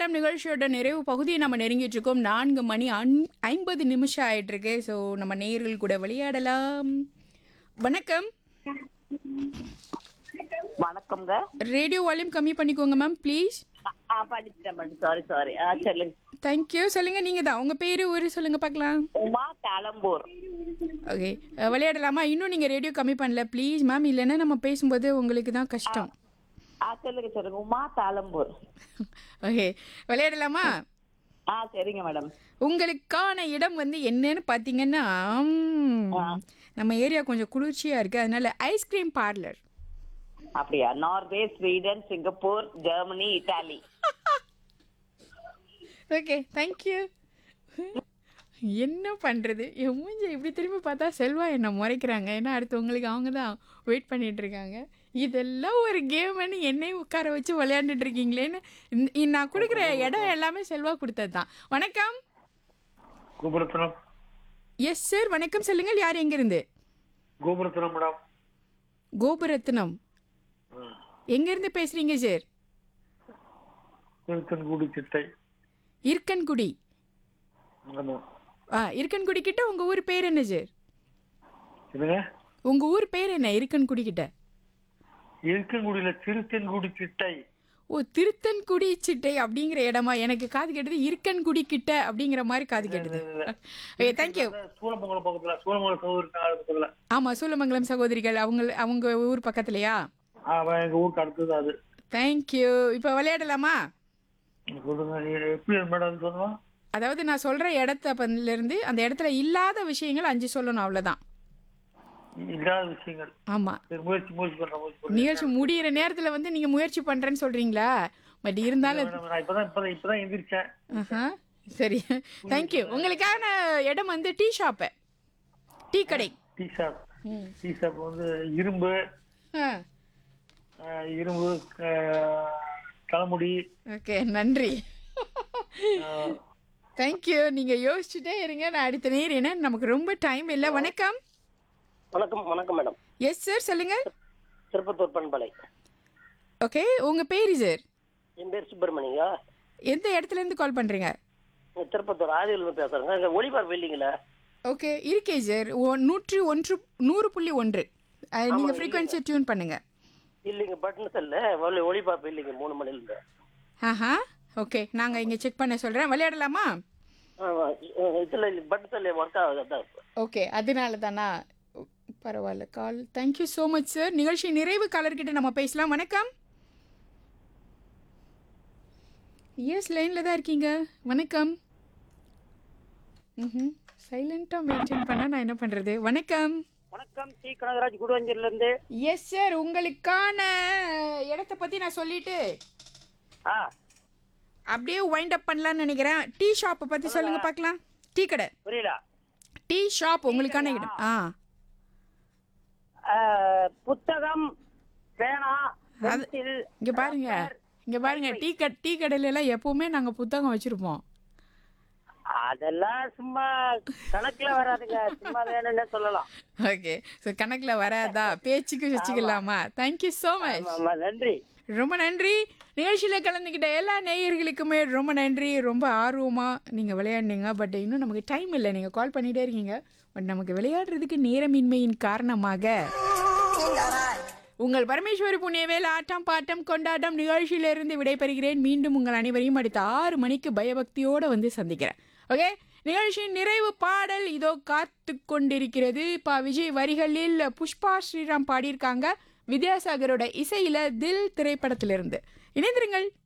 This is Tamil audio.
கொண்டாட்டம் நிகழ்ச்சியோட நிறைவு பகுதியை நம்ம நெருங்கிட்டு இருக்கோம் நான்கு மணி அன்- ஐம்பது நிமிஷம் ஆயிட்டு இருக்கு ஸோ நம்ம நேயர்கள் கூட விளையாடலாம் வணக்கம் வணக்கம்ங்க ரேடியோ வால்யூம் கம்மி பண்ணிக்கோங்க மேம் ப்ளீஸ் ஆ படிச்சிட்டேன் மேடம் சாரி சாரி ஆ சொல்லுங்க தேங்க்யூ சொல்லுங்க நீங்க தான் உங்க பேரு ஊரு சொல்லுங்க பார்க்கலாம் உமா தாளம்பூர் ஓகே விளையாடலாமா இன்னும் நீங்க ரேடியோ கம்மி பண்ணல ப்ளீஸ் மேம் இல்லைன்னா நம்ம பேசும்போது உங்களுக்கு தான் கஷ்டம் ஆ சொல்லுங்க சொல்லுங்க உமா தாளம்பூர் ஓகே விளையாடலாமா ஆ சரிங்க மேடம் உங்களுக்கான இடம் வந்து என்னன்னு பார்த்தீங்கன்னா ம், நம்ம ஏரியா கொஞ்சம் குளிர்ச்சியா இருக்கு அதனால ஐஸ்கிரீம் பார்லர் அப்படியா Norway Sweden Singapore Germany Italy okay thank you என்ன பண்ணுறது என் மூஞ்சி இப்படி திரும்பி பார்த்தா செல்வா என்னை முறைக்கிறாங்க ஏன்னா அடுத்தவங்களுக்கு அவங்க தான் வெயிட் பண்ணிட்டு இருக்காங்க இதெல்லாம் ஒரு கேம்னு என்னையும் உட்கார வச்சு விளையாண்டுட்டு இருக்கீங்களேன்னு இந்த- இந்த நான் கொடுக்குற இடம் எல்லாமே செல்வா கொடுத்தது தான் வணக்கம் கோபுரத்தனம் எஸ் சார் வணக்கம் சொல்லுங்கள் யார் எங்கேருந்து கோபுரத்தனம் மேடம் கோபுரத்னம் எங்கேருந்து பேசுகிறீங்க சார் திருத்தன்குடி சிட்டை இருக்கன்குடி ஆமா ஆ இருக்கன்குடி கிட்ட உங்கள் ஊர் பேர் என்ன சார் என்னங்க உங்கள் ஊர் பேர் என்ன இருக்கன்குடி கிட்ட இருக்கன்குடியில திருத்தன்குடி சிட்டை ஓ திருத்தன்குடி சிட்டை அப்படிங்கிற இடமா எனக்கு காது கேட்டது இருக்கன்குடி கிட்ட அப்படிங்கிற மாதிரி காது கேட்டது ஓகே தேங்க்யூ சூளமங்கலம் பக்கத்துல சூளமங்கலம் சகோதரி பக்கத்துல ஆமாம் சூலமங்கலம் சகோதரிகள் அவங்க அவங்க ஊர் பக்கத்துலையா அவன் எங்க ஊருக்கு அடுத்தது அது தேங்க்யூ இப்போ விளையாடலாமா சொல்லுங்க நீ எப்படி மேடம் சொல்லணும் அதாவது நான் சொல்கிற இடத்த இருந்து அந்த இடத்துல இல்லாத விஷயங்கள் அஞ்சு சொல்லணும் அவ்வளோதான் இல்லாத விஷயங்கள் ஆமாம் சரி முயற்சி முயற்சி பண்ற முயற்சி பண்றேன் நிகழ்ச்சி முடியிற நேரத்தில் வந்து நீங்கள் முயற்சி பண்ணுறேன்னு சொல்கிறீங்களா பட் இருந்தாலும் மேடம், நான் இப்பதான் இப்பதான் இப்பதான் எந்திரிச்சேன் ஆஹா சரி தேங்க்யூ உங்களுக்கான இடம் வந்து டீ ஷாப்பு டீ கடை டீ ஷாப் டீ ஷாப் வந்து இரும்பு ஆ அஹ், இரும்பு அஹ், தலைமுடி ஓகே நன்றி அஹ், தேங்க்யூ நீங்கள் யோசிச்சுட்டே இருங்க நான் அடுத்த நேரம் என்ன நமக்கு ரொம்ப டைம் இல்லை வணக்கம் வணக்கம் வணக்கம் மேடம் எஸ் சார் சொல்லுங்கள் திருப்பத்தூர் பண்பலை ஓகே உங்கள் பேர் சார் என் பேர் சுப்பிரமணியங்க எந்த இடத்துலேருந்து கால் பண்ணுறீங்க இங்க திருப்பத்தூர் ஆதியில் பேசுறேங்க இங்க ஒளிபரப்பு இல்லைங்களா ஓகே இருக்கே சார் ஒ- நூற்றி ஒன்று நூறு புள்ளி ஒன்று நீங்கள் ஃப்ரீக்வன்சியை டியூன் பண்ணுங்கள் இல்லைங்க பட்டன் செல்ல ஒளி ஒளிபரப்பு இல்லைங்க மூணு மணிலேருந்து ஆஹா ஓகே நாங்கள் இங்கே செக் பண்ண சொல்கிறேன் விளையாடலாமா இதில் பட்டன் செல்ல ஒர்க் ஆகுது அதான் ஓகே அதனால தானா ஓ, பரவாயில்ல call thank you so much sir நிகழ்ச்சி நிறைவு காலர்கிட்ட நம்ம பேசலாம் வணக்கம் எஸ் லைனில் தான் இருக்கீங்க வணக்கம் ம் சைலண்ட்டாக மெயின்டைன் பண்ணால் நான் என்ன பண்ணுறது வணக்கம் வணக்கம் சி கனகராஜ் குடுவஞ்சூர்லேருந்து எஸ் சார் உங்களுக்கான இடத்த பற்றி நான் சொல்லிட்டு ஆ அப்படியே வைண்ட் அப் பண்ணலாம்னு நினைக்கிறேன் டீ ஷாப்பை பற்றி சொல்லுங்க பார்க்கலாம் டீ கடை புரியல டீ ஷாப் உங்களுக்கான இடம் ஆ ஆ, புத்தகம் பேனா அது- பென்சில் இங்க பாருங்க இங்க பாருங்க டீ கட் டீ கடையில எல்லாம் எப்பவுமே நாங்க புத்தகம் வச்சிருப்போம் அதெல்லாம் சும்மா கணக்குல வராதுங்க சும்மா வேணும்னு சொல்லலாம் ஓகே ஸோ கணக்கில் வராதா பேச்சுக்கு வச்சுக்கலாமா தேங்க்யூ ஸோ மச் ஆமா நன்றி ரொம்ப நன்றி நிகழ்ச்சியில் கலந்துக்கிட்ட எல்லா நேயர்களுக்குமே ரொம்ப நன்றி ரொம்ப ஆர்வமாக நீங்கள் விளையாடுனீங்க பட் இன்னும் நமக்கு டைம் இல்லை நீங்கள் கால் பண்ணிகிட்டே இருக்கீங்க பட் நமக்கு விளையாடுறதுக்கு நேரமின்மையின் காரணமாக உங்கள் பரமேஸ்வரி புண்ணியவேல் ஆட்டம் பாட்டம் கொண்டாட்டம் நிகழ்ச்சியிலிருந்து விடைபெறுகிறேன் மீண்டும் உங்கள் அனைவரையும் அடுத்த ஆறு மணிக்கு பயபக்தியோடு வந்து சந்திக்கிறேன் ஓகே நிகழ்ச்சியின் நிறைவு பாடல் இதோ காத்து கொண்டிருக்கிறது பா விஜய் வரிகளில் புஷ்பா ஸ்ரீராம் பாடியிருக்காங்க வித்யாசாகரோட இசையில தில் திரைப்படத்திலிருந்து இணைந்திருங்கள்